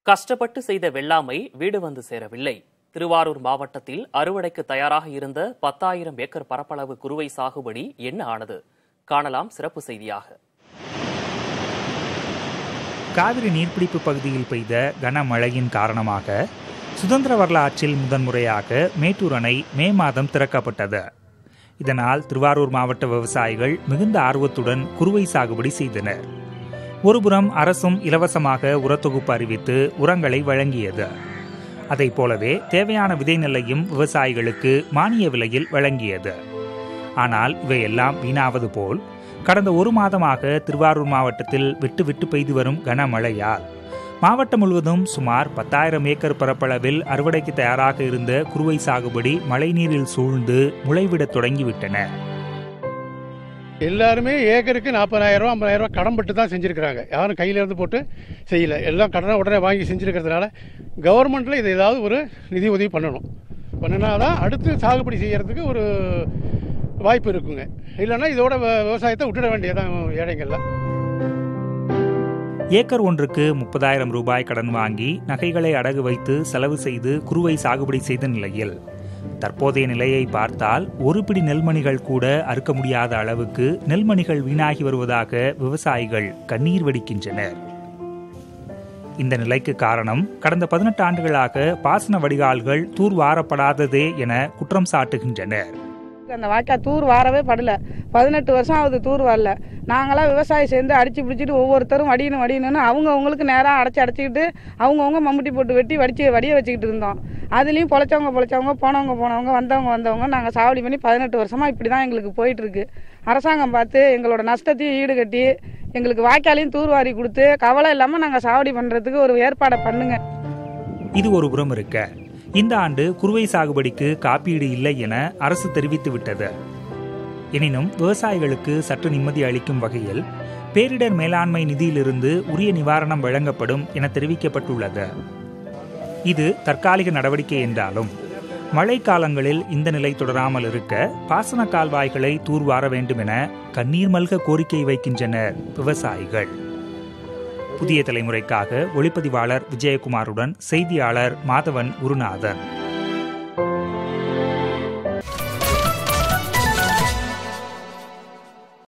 கஷ்டப்பட்டு செய்த வெள்ளாமை வீடு வந்து சேரவில்லை திருவாரூர் மாவட்டத்தில் அறுவடைக்கு தயாராக இருந்த பத்தாயிரம் ஏக்கர் பரப்பளவு குறுவை சாகுபடி என்ன ஆனது காணலாம் சிறப்பு செய்தியாக காவிரி நீர்பிடிப்பு பகுதியில் பெய்த கனமழையின் காரணமாக சுதந்திர வரலாற்றில் முதன்முறையாக மேட்டூர் அணை மே மாதம் திறக்கப்பட்டது இதனால் திருவாரூர் மாவட்ட விவசாயிகள் மிகுந்த ஆர்வத்துடன் குறுவை சாகுபடி செய்தனர் ஒருபுறம் அரசும் இலவசமாக உரத்தொகுப்பு அறிவித்து உரங்களை வழங்கியது அதைப் போலவே தேவையான விதை நெல்லையும் விவசாயிகளுக்கு மானிய விலையில் வழங்கியது ஆனால் இவையெல்லாம் வீணாவது போல் கடந்த ஒரு மாதமாக திருவாரூர் மாவட்டத்தில் விட்டு விட்டு பெய்து வரும் கனமழையால் மாவட்டம் முழுவதும் சுமார் பத்தாயிரம் ஏக்கர் பரப்பளவில் அறுவடைக்கு தயாராக இருந்த குறுவை சாகுபடி மழைநீரில் சூழ்ந்து முளைவிடத் தொடங்கிவிட்டன எல்லாருமே ஏக்கருக்கு நாற்பதாயிரம் ரூபா ஐம்பதாயிரம் ரூபா கடன் பட்டு தான் செஞ்சுருக்கிறாங்க யாரும் கையில இருந்து போட்டு செய்யல எல்லாம் கடனை உடனே வாங்கி செஞ்சுருக்கிறதுனால கவர்மெண்ட்டில் இது ஏதாவது ஒரு நிதி உதவி பண்ணணும் பண்ணினா தான் அடுத்து சாகுபடி செய்யறதுக்கு ஒரு வாய்ப்பு இருக்குங்க இல்லைன்னா இதோட வ- விவசாயத்தை விட்டுட வேண்டியதான் ஏழைங்கள்லாம் ஏக்கர் ஒன்றுக்கு முப்பதாயிரம் ரூபாய் கடன் வாங்கி நகைகளை அடகு வைத்து செலவு செய்து குறுவை சாகுபடி செய்த நிலையில் தற்போதைய நிலையை பார்த்தால் ஒரு பிடி நெல்மணிகள் கூட அறுக்க முடியாத அளவுக்கு நெல்மணிகள் வீணாகி வருவதாக விவசாயிகள் கண்ணீர் வடிக்கின்றனர் இந்த நிலைக்கு காரணம் கடந்த பதினெட்டு ஆண்டுகளாக பாசன வடிகால்கள் தூர்வாரப்படாததே என குற்றம் சாட்டுகின்றனர் அந்த வாய்க்கால் தூர் வாரவே படல பதினெட்டு வருஷம் ஆகுது தூர் வரல நாங்களாம் விவசாயம் சேர்ந்து அடிச்சு பிடிச்சிட்டு ஒவ்வொருத்தரும் வடியணும் வடியணும்னு அவங்க அவங்களுக்கு நேராக அடைச்சி அடைச்சிக்கிட்டு அவங்கவுங்க மம்முட்டி போட்டு வெட்டி வடிச்சு வடிய வச்சுக்கிட்டு இருந்தோம் அதுலேயும் பொழைச்சவங்க பொழைச்சவங்க போனவங்க போனவங்க வந்தவங்க வந்தவங்க நாங்கள் சாவடி பண்ணி பதினெட்டு வருஷமாக இப்படி தான் எங்களுக்கு போயிட்டு இருக்கு அரசாங்கம் பார்த்து எங்களோட நஷ்டத்தையும் ஈடுகட்டி எங்களுக்கு வாய்க்காலையும் தூர்வாரி கொடுத்து கவலை இல்லாமல் நாங்கள் சாவடி பண்ணுறதுக்கு ஒரு ஏற்பாடை பண்ணுங்க இது ஒரு புறம் இருக்க இந்த ஆண்டு குறுவை சாகுபடிக்கு காப்பீடு இல்லை என அரசு தெரிவித்து விட்டது எனினும் விவசாயிகளுக்கு சற்று நிம்மதி அளிக்கும் வகையில் பேரிடர் மேலாண்மை நிதியிலிருந்து உரிய நிவாரணம் வழங்கப்படும் என தெரிவிக்கப்பட்டுள்ளது இது தற்காலிக நடவடிக்கை என்றாலும் மழை காலங்களில் இந்த நிலை தொடராமல் இருக்க பாசன கால்வாய்களை தூர்வார வேண்டும் என கண்ணீர் மல்க கோரிக்கை வைக்கின்றனர் விவசாயிகள் புதிய தலைமுறைக்காக ஒளிப்பதிவாளர் விஜயகுமாருடன் செய்தியாளர் மாதவன் குருநாதன்